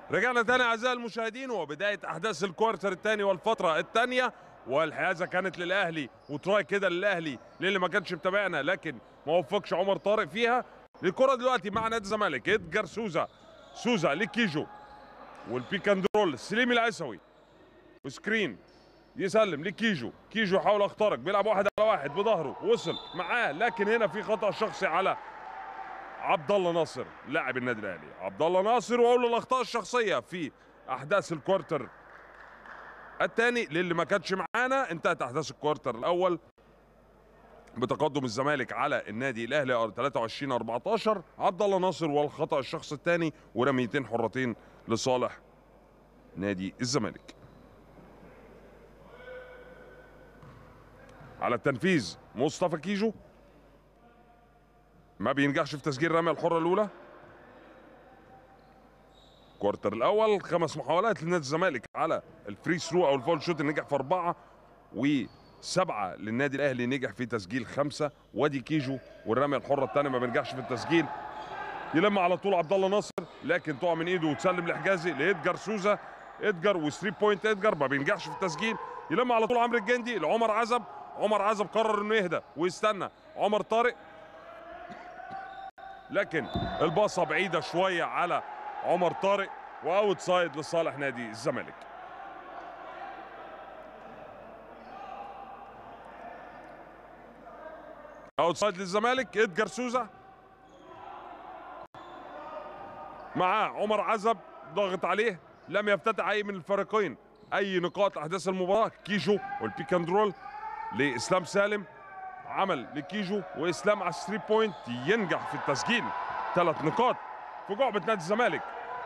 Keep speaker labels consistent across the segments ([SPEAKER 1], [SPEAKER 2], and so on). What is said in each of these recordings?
[SPEAKER 1] رجعنا تاني اعزائي المشاهدين وبدايه احداث الكوارتر الثاني والفتره الثانيه والحيازه كانت للاهلي وتراي كده للاهلي للي ما كانش متابعنا لكن ما وفقش عمر طارق فيها الكره دلوقتي مع نادي الزمالك ادجار سوزا سوزا لكيجو والبيك اند رول سليم العيسوي وسكرين يسلم لكيجو كيجو حاول يخترق بيلعب واحد على واحد بظهره وصل معاه لكن هنا في خطا شخصي على عبد الله ناصر لاعب النادي الاهلي عبد الله ناصر واقول له الاخطاء الشخصيه في احداث الكوارتر الثاني للي ما كانش معانا انتهت احداث الكوارتر الاول بتقدم الزمالك على النادي الاهلي 23 14 عبد الله ناصر والخطا الشخص الثاني ورميتين حرتين لصالح نادي الزمالك على التنفيذ مصطفى كيجو ما بينجحش في تسجيل الرميه الحره الاولى الكوارتر الاول خمس محاولات لنادي الزمالك على الفري ثرو او الفول شوت نجح في اربعه وسبعه للنادي الاهلي نجح في تسجيل خمسه وادي كيجو والرميه الحره الثانيه ما بينجحش في التسجيل يلم على طول عبد الله ناصر لكن تقع من ايده وتسلم لحجازي لادجار سوزا ادجار وثري بوينت ادجار ما بينجحش في التسجيل يلم على طول عمرو الجندي لعمر عزب عمر عزب قرر انه يهدى ويستنى عمر طارق لكن الباصه بعيده شويه على عمر طارق واوت سايد لصالح نادي الزمالك اوت سايد للزمالك ادجار سوزا معاه عمر عزب ضاغط عليه لم يفتتح اي من الفريقين اي نقاط احداث المباراه كيجو والبيك اند رول لاسلام سالم عمل لكيجو واسلام على الثري بوينت ينجح في التسجيل ثلاث نقاط في جعبه نادي الزمالك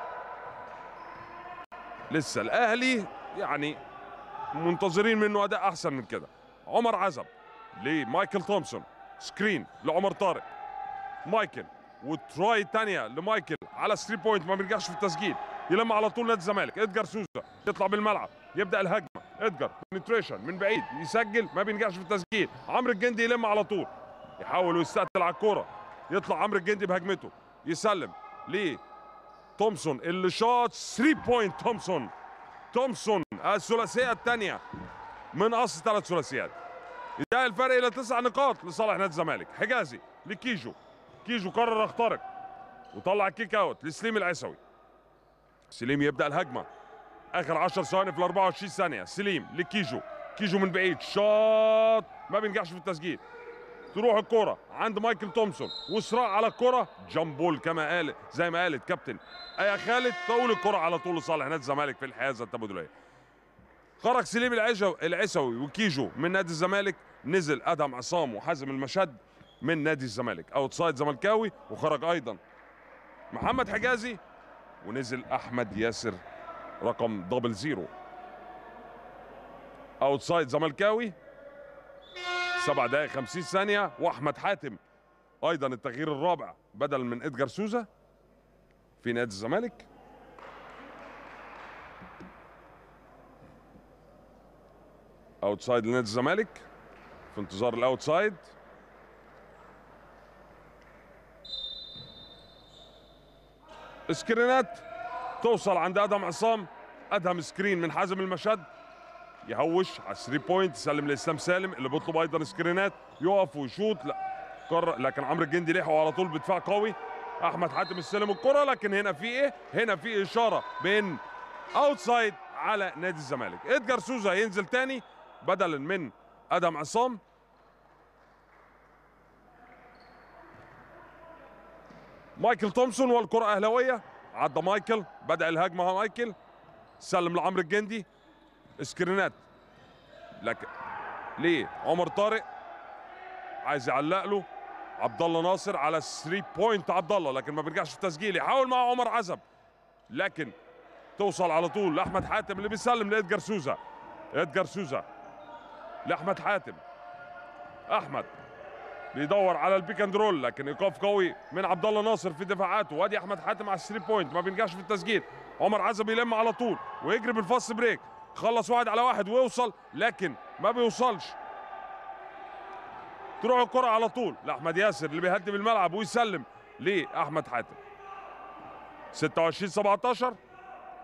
[SPEAKER 1] لسه الاهلي يعني منتظرين منه اداء احسن من كده عمر عزب لمايكل تومسون سكرين لعمر طارق مايكل وتراي تانية لمايكل على 3 بوينت ما بيرجعش في التسجيل يلم على طول نادي الزمالك ادجار سوزا يطلع بالملعب يبدا الهجمه ادجار بنتريشن من بعيد يسجل ما بينجحش في التسجيل عمرو الجندي يلم على طول يحاول ويستقتل على الكوره يطلع عمرو الجندي بهجمته يسلم ليه تومسون اللي شاط 3 بوينت تومسون تومسون الثلاثيه الثانيه من اصل ثلاث ثلاثيات ينتهي الفرق الى تسع نقاط لصالح نادي الزمالك حجازي لكيجو كيجو قرر يخترق وطلع الكيك اوت لسليم العيسوي سليم يبدا الهجمه اخر 10 ثواني في ال 24 ثانيه سليم لكيجو كيجو من بعيد شاط ما بينجحش في التسجيل تروح الكرة عند مايكل تومسون وصراع على الكرة جامبول كما قال زي ما قالت كابتن ايا خالد تقول الكرة على طول لصالح نادي الزمالك في الحيازة التبادلية خرج سليم العيسوي وكيجو من نادي الزمالك نزل ادهم عصام وحازم المشد من نادي الزمالك اوت سايد زملكاوي وخرج ايضا محمد حجازي ونزل احمد ياسر رقم دبل زيرو اوت سايد زملكاوي سبع دقائق 50 ثانية واحمد حاتم ايضا التغيير الرابع بدل من ادجار سوزا في نادي الزمالك اوت سايد لنادي الزمالك في انتظار الاوت سايد سكرينات توصل عند ادهم عصام ادهم سكرين من حازم المشد يهوش على 3 بوينت يسلم لاسلام سالم اللي بيطلب ايضا سكرينات يقف ويشوط لا قرر لكن عمرو الجندي لحقه على طول بدفاع قوي احمد حاتم استلم الكره لكن هنا في ايه هنا في اشاره بين اوتسايد على نادي الزمالك ادجار سوزا ينزل تاني بدلا من ادم عصام مايكل تومسون والكره اهلاويه عدى مايكل بدا الهجمه مايكل سلم لعمرو الجندي سكرينات لكن ليه عمر طارق عايز يعلق له عبد الله ناصر على 3 بوينت عبد الله لكن ما بيرجعش في التسجيل يحاول مع عمر عزب لكن توصل على طول لاحمد حاتم اللي بيسلم لادجار سوزا ادجار سوزا لاحمد حاتم احمد بيدور على البيك اند رول لكن ايقاف قوي من عبد الله ناصر في دفاعاته وادي احمد حاتم على 3 بوينت ما بينجحش في التسجيل عمر عزب يلم على طول ويجري بالفاست بريك خلص واحد على واحد ويوصل لكن ما بيوصلش تروح الكرة على طول لأحمد ياسر اللي بيهدي بالملعب ويسلم لأحمد حاتم 26 17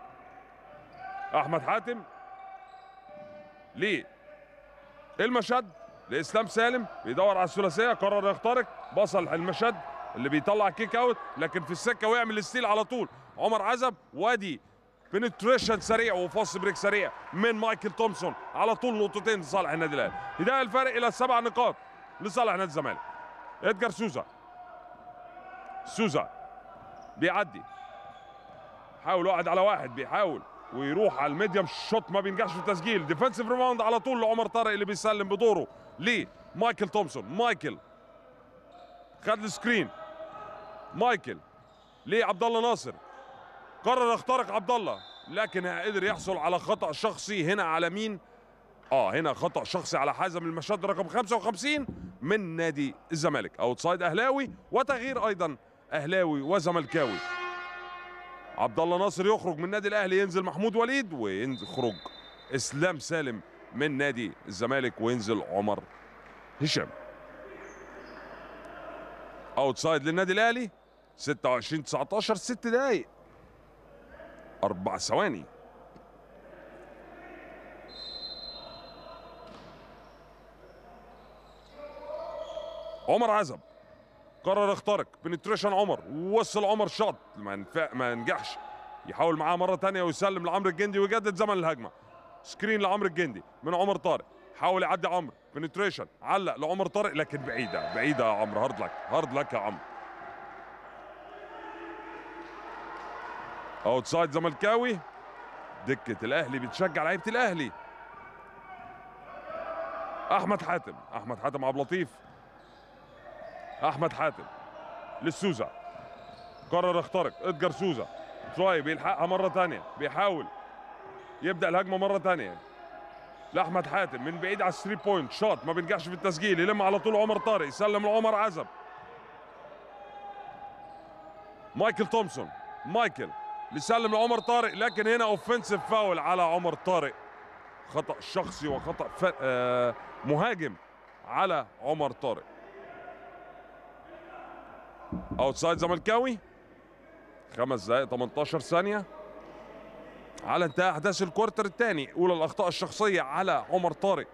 [SPEAKER 1] احمد حاتم ليه المشد لاسلام سالم بيدور على الثلاثيه قرر يخترق بصل المشد اللي بيطلع كيك اوت لكن في السكه ويعمل الستيل على طول عمر عزب وادي بنتريشن سريع وفاست بريك سريع من مايكل تومسون على طول نقطتين لصالح النادي الاهلي يضايق الفارق الى سبع نقاط لصالح نادي الزمالك ادجار سوزا سوزا بيعدي حاول واحد على واحد بيحاول ويروح على الميديم شوت ما بينجحش في التسجيل ديفensive ريباوند على طول لعمر طارق اللي بيسلم بدوره لمايكل تومسون مايكل خد السكرين مايكل لعبد الله ناصر قرر يخترق عبد الله لكن قدر يحصل على خطا شخصي هنا على مين اه هنا خطا شخصي على حازم المشاد رقم 55 من نادي الزمالك اوتسايد اهلاوي وتغيير ايضا اهلاوي وزملكاوي عبد الله ناصر يخرج من النادي الاهلي ينزل محمود وليد ويخرج اسلام سالم من نادي الزمالك وينزل عمر هشام اوتسايد للنادي الاهلي 26 19 6 دقايق اربع ثواني عمر عزب قرر يخترق بنتريشن عمر وصل عمر شاط ما نفع ما نجحش يحاول معاه مره ثانيه ويسلم لعمرو الجندي ويجدد زمن الهجمه سكرين لعمرو الجندي من عمر طارق حاول يعدي عمرو بنتريشن علق لعمر طارق لكن بعيده بعيده يا عمرو هارد لك هارد لك يا عمرو اوتسايد زملكاوي دكه الاهلي بتشجع لعيبه الاهلي احمد حاتم احمد حاتم عبد اللطيف احمد حاتم للسوزا قرر يخترق ادجار سوزا تراي بيلحقها مره ثانيه بيحاول يبدا الهجمه مره ثانيه لاحمد حاتم من بعيد على الثري بوينت شوت ما بينجحش في التسجيل يلم على طول عمر طارق يسلم لعمر عزب مايكل تومسون مايكل بيسلم لعمر طارق لكن هنا اوفنسيف فاول على عمر طارق خطا شخصي وخطا ف... آه مهاجم على عمر طارق اوتسايد زملكاوي خمس دقائق 18 ثانية على انتهاء احداث الكوارتر الثاني اولى الاخطاء الشخصية على عمر طارق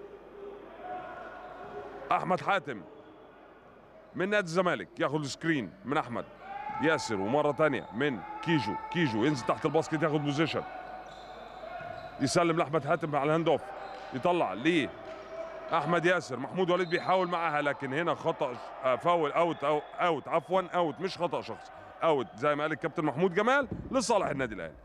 [SPEAKER 1] احمد حاتم من نادي الزمالك ياخد سكرين من احمد ياسر ومرة ثانية من كيجو كيجو ينزل تحت الباسكت ياخد بوزيشن يسلم لاحمد حاتم على الهاند اوف يطلع ليه احمد ياسر محمود وليد بيحاول معاها لكن هنا خطا فاول اوت أو اوت عفوا اوت مش خطا شخصي اوت زي ما قال الكابتن محمود جمال لصالح النادي الاهلي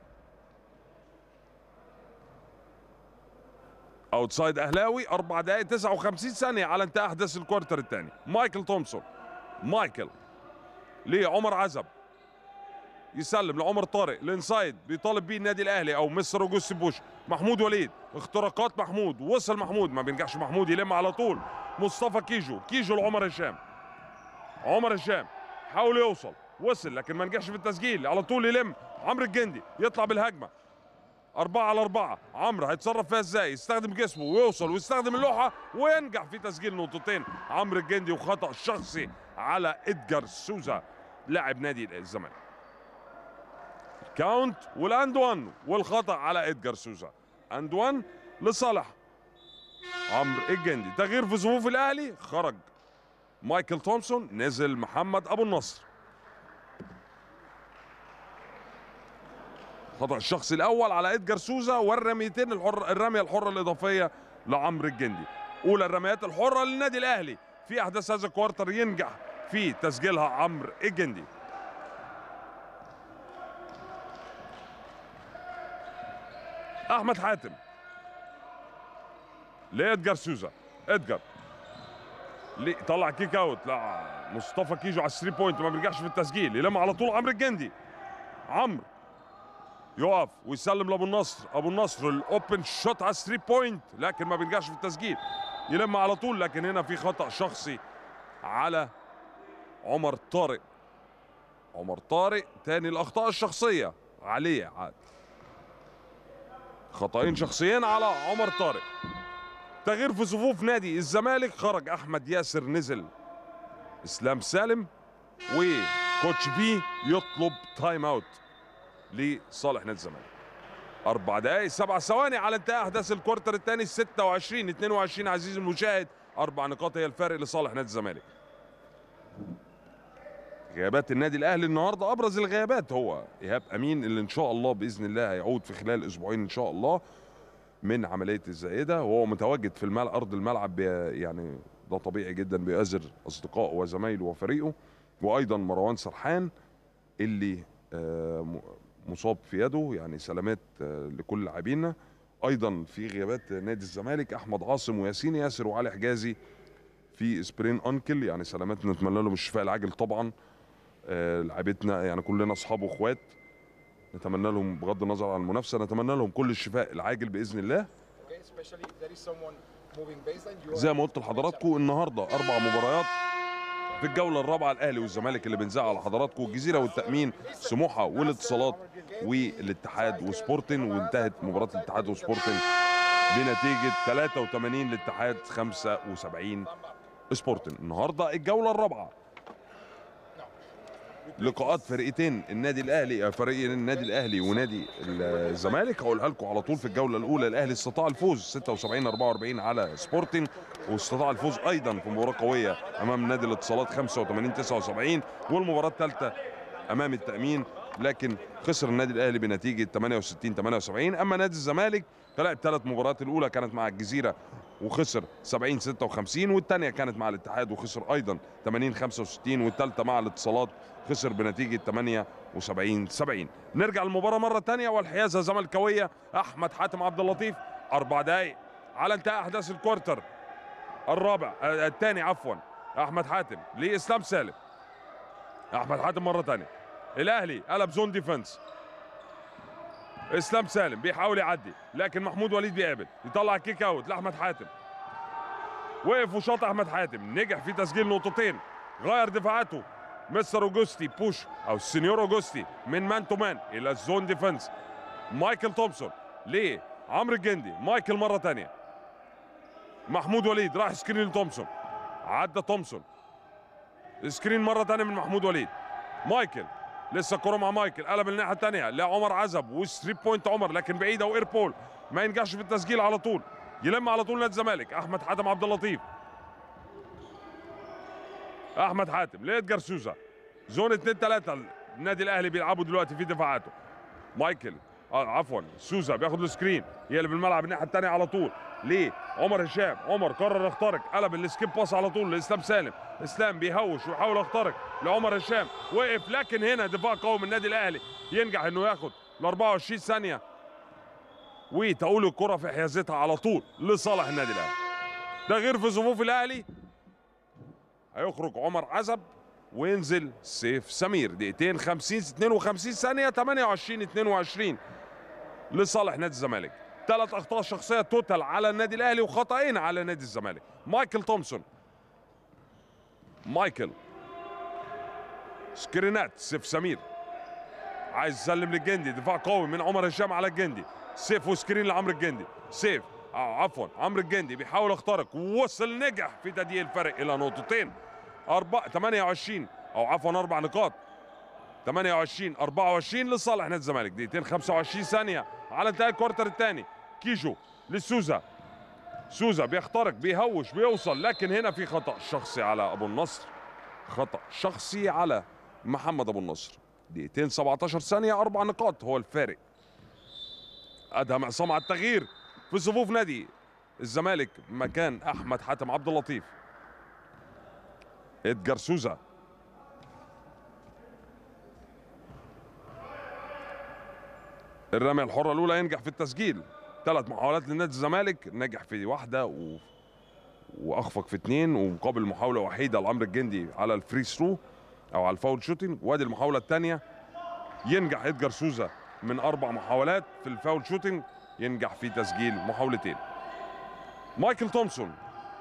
[SPEAKER 1] اوتسايد اهلاوي 4 دقائق 59 ثانيه على انتهاء احداث الكوارتر الثاني مايكل تومسون مايكل لعمر عزب يسلم لعمر طارق الانسايد بيطالب بيه النادي الاهلي او مستر اوجوست بوش محمود وليد اختراقات محمود وصل محمود ما بينجحش محمود يلم على طول مصطفى كيجو كيجو لعمر هشام عمر هشام حاول يوصل وصل لكن ما نجحش في التسجيل على طول يلم عمرو الجندي يطلع بالهجمه أربعة على أربعة عمرو هيتصرف فيها ازاي يستخدم جسمه ويوصل ويستخدم اللوحة وينجح في تسجيل نقطتين عمرو الجندي وخطأ شخصي على إدجار سوزا لاعب نادي الزمالك كاونت والاند 1 والخطا على ادجار سوزا اند 1 لصالح عمرو الجندي تغيير في صفوف الاهلي خرج مايكل تومسون نزل محمد ابو النصر خطا الشخصي الاول على ادجار سوزا والرميتين الحر الرميه الحره الاضافيه لعمرو الجندي اولى الرميات الحره للنادي الاهلي في احداث هذا الكوارتر ينجح في تسجيلها عمرو الجندي احمد حاتم لادجار سوزا ادجار ليه طلع كيك اوت لا مصطفى كيجو على الثري بوينت ما بيرجعش في التسجيل يلم على طول عمرو الجندي عمرو يقف ويسلم لابو النصر ابو النصر الاوبن شوت على الثري بوينت لكن ما بينجحش في التسجيل يلم على طول لكن هنا في خطا شخصي على عمر طارق عمر طارق تاني الاخطاء الشخصيه عليه عاد خطأين شخصيين على عمر طارق تغيير في صفوف نادي الزمالك خرج احمد ياسر نزل اسلام سالم وكوتش بي يطلب تايم اوت لصالح نادي الزمالك أربع دقائق سبع ثواني على انتهاء أحداث الكوارتر الثاني 26 22 عزيزي المشاهد أربع نقاط هي الفارق لصالح نادي الزمالك غيابات النادي الأهلي النهاردة أبرز الغيابات هو إيهاب أمين اللي إن شاء الله بإذن الله هيعود في خلال أسبوعين إن شاء الله من عملية الزائدة وهو متواجد في الملعب أرض الملعب بي- يعني ده طبيعي جدا بيؤازر أصدقائه وزمايله وفريقه وأيضا مروان سرحان اللي آه، م- مصاب في يده يعني سلامات آه، لكل لاعبينا ايضا في غيابات نادي الزمالك احمد عاصم وياسين ياسر وعلي حجازي في سبرين انكل يعني سلامات نتمنى لهم الشفاء العاجل طبعا آه، لعيبتنا يعني كلنا اصحاب واخوات نتمنى لهم بغض النظر عن المنافسه نتمنى لهم كل الشفاء العاجل باذن الله
[SPEAKER 2] Okay, especially if there is someone moving baseline. You
[SPEAKER 1] زي ما قلت لحضراتكم النهارده اربع مباريات في الجوله الرابعه الاهلي والزمالك اللي بنذاع على حضراتكم الجزيره والتأمين سموحه والاتصالات والاتحاد وسبورتن وانتهت مباراه الاتحاد وسبورتن بنتيجه 83 للاتحاد 75 سبورتن النهارده الجوله الرابعه لقاءات فرقتين النادي الاهلي فريقين النادي الاهلي ونادي الزمالك هقولها لكم على طول في الجوله الاولى الاهلي استطاع الفوز 76 44 على سبورتنج واستطاع الفوز ايضا في مباراه قويه امام نادي الاتصالات 85 79 والمباراه الثالثه امام التامين لكن خسر النادي الاهلي بنتيجه 68 78 اما نادي الزمالك فلعب ثلاث مباريات الاولى كانت مع الجزيره وخسر 70 56 والثانيه كانت مع الاتحاد وخسر ايضا 80 65 والثالثه مع الاتصالات خسر بنتيجه 78 70 نرجع للمباراه مره ثانيه والحيازه زملكاويه احمد حاتم عبد اللطيف اربع دقائق على انتهاء احداث الكوارتر الرابع آه، الثاني عفوا احمد حاتم لاسلام سالم احمد حاتم مره ثانيه الاهلي قلب زون ديفنس اسلام سالم بيحاول يعدي لكن محمود وليد بيقابل يطلع كيك اوت لاحمد حاتم وقف وشاط احمد حاتم نجح في تسجيل نقطتين غير دفاعاته مستر اوجوستي بوش او السنيور اوجوستي من مان تو مان الى الزون ديفنس مايكل تومسون ليه عمرو الجندي مايكل مره ثانيه محمود وليد راح سكرين لتومسون عدى تومسون سكرين مره ثانيه من محمود وليد مايكل لسه الكره مع مايكل قلب الناحيه الثانيه لعمر عزب وستري بوينت عمر لكن بعيده واير بول ما ينجحش في التسجيل على طول يلم على طول نادي الزمالك احمد حاتم عبد اللطيف احمد حاتم لادجار سوزا زون 2 3 النادي الاهلي بيلعبوا دلوقتي في دفاعاته مايكل آه عفوا سوزا بياخد السكرين يقلب الملعب الناحيه الثانيه على طول ليه عمر هشام عمر قرر يخترق قلب السكيب باس على طول لاسلام سالم اسلام بيهوش ويحاول يخترق لعمر هشام وقف لكن هنا دفاع قوي من النادي الاهلي ينجح انه ياخد ال 24 ثانيه وتقول الكره في حيازتها على طول لصالح النادي الاهلي ده غير في صفوف الاهلي هيخرج عمر عزب وينزل سيف سمير دقيقتين 50 52 ثانيه 28 22 لصالح نادي الزمالك ثلاث اخطاء شخصيه توتال على النادي الاهلي وخطأين على نادي الزمالك مايكل تومسون مايكل سكرينات سيف سمير عايز يسلم للجندي دفاع قوي من عمر هشام على الجندي سيف وسكرين لعمرو الجندي سيف آه عفوا عمرو الجندي بيحاول يخترق ووصل نجح في تضييق الفرق الى نقطتين أربعة 28 او عفوا اربع نقاط 28 24 لصالح نادي الزمالك دقيقتين 25 ثانيه على انتهاء الكوارتر الثاني كيجو لسوزا سوزا بيخترق بيهوش بيوصل لكن هنا في خطا شخصي على ابو النصر خطا شخصي على محمد ابو النصر دقيقتين 17 ثانيه اربع نقاط هو الفارق ادهم عصام على التغيير في صفوف نادي الزمالك مكان احمد حاتم عبد اللطيف ادجار سوزا الرمية الحرة الأولى ينجح في التسجيل ثلاث محاولات لنادي الزمالك نجح في واحدة و... وأخفق في اثنين ومقابل محاولة وحيدة لعمرو الجندي على الفري ثرو أو على الفاول شوتنج وادي المحاولة الثانية ينجح إدجار سوزا من أربع محاولات في الفاول شوتنج ينجح في تسجيل محاولتين مايكل تومسون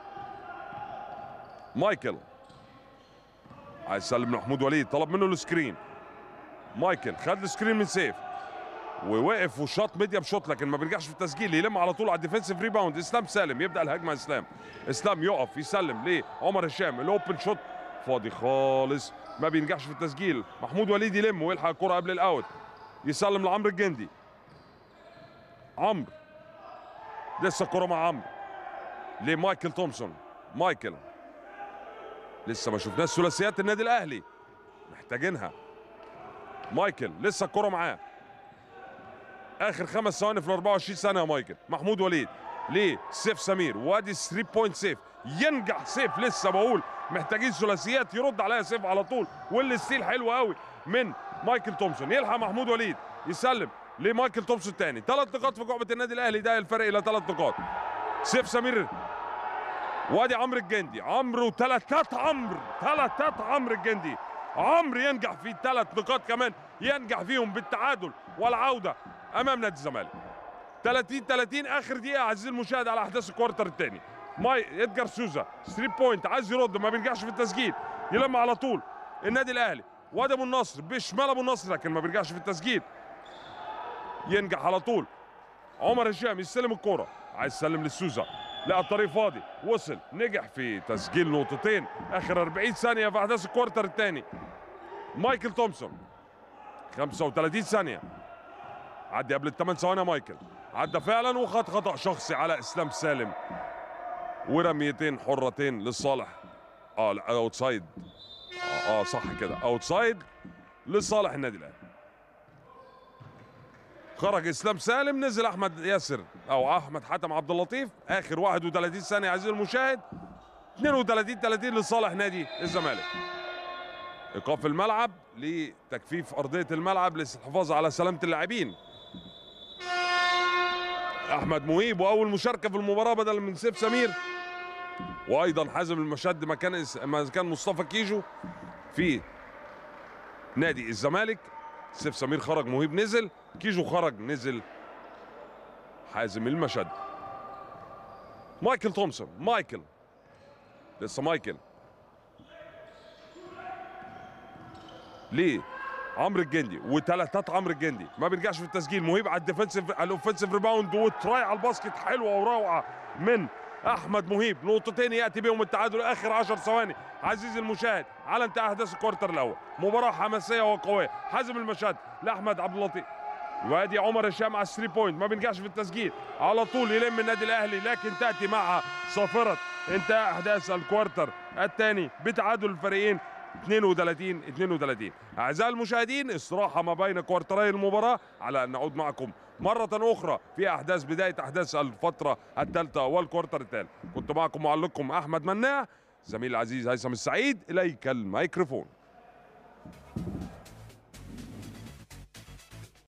[SPEAKER 1] مايكل عايز يسلم لمحمود وليد طلب منه السكرين مايكل خد السكرين من سيف ووقف وشاط ميديم شوت لكن ما بيرجعش في التسجيل يلم على طول على الديفنسيف ريباوند اسلام سالم يبدا الهجمه اسلام اسلام يقف يسلم لعمر هشام الاوبن شوت فاضي خالص ما بينجحش في التسجيل محمود وليد يلم ويلحق الكره قبل الاوت يسلم لعمرو الجندي عمرو لسه الكرة مع عمرو لمايكل تومسون مايكل لسه ما شفناش ثلاثيات النادي الاهلي محتاجينها مايكل لسه الكرة معاه اخر خمس ثواني في ال 24 ثانيه يا مايكل محمود وليد ليه سيف سمير وادي 3 بوينت سيف ينجح سيف لسه بقول محتاجين ثلاثيات يرد عليها سيف على طول والستيل حلو قوي من مايكل تومسون يلحق محمود وليد يسلم لمايكل تومسون تاني ثلاث نقاط في جعبه النادي الاهلي ده الفرق الى ثلاث نقاط سيف سمير وادي عمرو الجندي عمرو ثلاثات عمرو ثلاثات عمرو الجندي عمرو ينجح في ثلاث نقاط كمان ينجح فيهم بالتعادل والعوده امام نادي الزمالك 30 30 اخر دقيقه عزيزي المشاهد على احداث الكوارتر الثاني ماي ادجار سوزا 3 بوينت عايز يرد ما بينجحش في التسجيل يلم على طول النادي الاهلي وادي ابو النصر بشمال ابو النصر لكن ما بيرجعش في التسجيل ينجح على طول عمر هشام يستلم الكرة عايز يسلم للسوزا لقى الطريق فاضي وصل نجح في تسجيل نقطتين اخر 40 ثانيه في احداث الكوارتر الثاني مايكل تومسون 35 ثانيه عدي قبل الثمان ثواني يا مايكل عدى فعلا وخد خطا شخصي على اسلام سالم ورميتين حرتين لصالح اه لا اوتسايد اه, آه صح كده اوتسايد لصالح النادي الاهلي خرج اسلام سالم نزل احمد ياسر او احمد حاتم عبد اللطيف اخر 31 ثانيه عزيزي المشاهد 32 30 لصالح نادي الزمالك ايقاف الملعب لتجفيف ارضيه الملعب للحفاظ على سلامه اللاعبين احمد مهيب واول مشاركه في المباراه بدل من سيف سمير وايضا حازم المشد مكان مكان مصطفى كيجو في نادي الزمالك سيف سمير خرج مهيب نزل كيجو خرج نزل حازم المشد مايكل تومسون مايكل لسه مايكل ليه عمرو الجندي وثلاثات عمرو الجندي ما بيرجعش في التسجيل مهيب على الديفنسيف على الاوفنسيف ريباوند وتراي على الباسكت حلوه وروعه من احمد مهيب نقطتين ياتي بهم التعادل اخر 10 ثواني عزيزي المشاهد على انتهاء احداث الكوارتر الاول مباراه حماسيه وقويه حازم المشهد لاحمد عبد اللطيف وادي عمر هشام على الثري بوينت ما بينجحش في التسجيل على طول يلم النادي الاهلي لكن تاتي مع صافره انتهاء احداث الكوارتر الثاني بتعادل الفريقين 32 32 اعزائي المشاهدين استراحه ما بين كوارتري المباراه على ان نعود معكم مرة أخرى في أحداث بداية أحداث الفترة الثالثة والكوارتر الثالث كنت معكم معلقكم أحمد مناع زميل العزيز هيثم السعيد إليك الميكروفون